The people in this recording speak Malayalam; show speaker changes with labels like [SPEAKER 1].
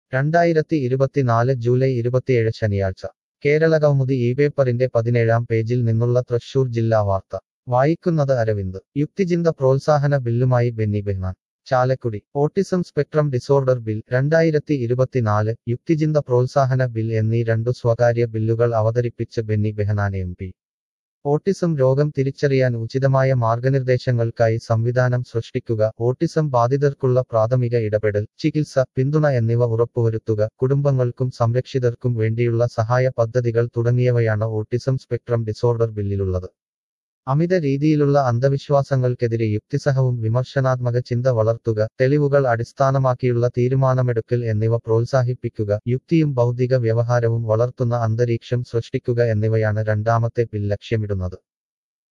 [SPEAKER 1] രണ്ടായിരത്തി ഇരുപത്തിനാല് ജൂലൈ ഇരുപത്തിയേഴ് ശനിയാഴ്ച കേരള കൗമുദി ഈ പേപ്പറിന്റെ പതിനേഴാം പേജിൽ നിന്നുള്ള തൃശൂർ ജില്ലാ വാർത്ത വായിക്കുന്നത് അരവിന്ദ് യുക്തിചിന്ത പ്രോത്സാഹന ബില്ലുമായി Benny Behanan Chalakudy autism spectrum disorder bill രണ്ടായിരത്തി ഇരുപത്തിനാല് യുക്തിചിന്ത പ്രോത്സാഹന ബിൽ എന്നീ രണ്ടു സ്വകാര്യ ബില്ലുകൾ അവതരിപ്പിച്ച് Benny Behanan M P autism രോഗം തിരിച്ചറിയാൻ ഉചിതമായ മാർഗനിർദ്ദേശങ്ങൾക്കായി സംവിധാനം സൃഷ്ടിക്കുക ഓട്ടിസം ബാധിതർക്കുള്ള പ്രാഥമിക ഇടപെടൽ ചികിത്സ പിന്തുണ എന്നിവ ഉറപ്പുവരുത്തുക കുടുംബങ്ങൾക്കും സംരക്ഷിതർക്കും വേണ്ടിയുള്ള സഹായ പദ്ധതികൾ തുടങ്ങിയവയാണ് ഓട്ടിസം സ്പെക്ട്രം ഡിസോർഡർ ബില്ലിലുള്ളത് അമിത രീതിയിലുള്ള അന്ധവിശ്വാസങ്ങൾക്കെതിരെ യുക്തിസഹവും വിമർശനാത്മക ചിന്ത വളർത്തുക തെളിവുകൾ അടിസ്ഥാനമാക്കിയുള്ള തീരുമാനമെടുക്കൽ എന്നിവ പ്രോത്സാഹിപ്പിക്കുക യുക്തിയും ബൗദ്ധിക വ്യവഹാരവും വളർത്തുന്ന അന്തരീക്ഷം സൃഷ്ടിക്കുക എന്നിവയാണ് രണ്ടാമത്തെ ബിൽ ലക്ഷ്യമിടുന്നത്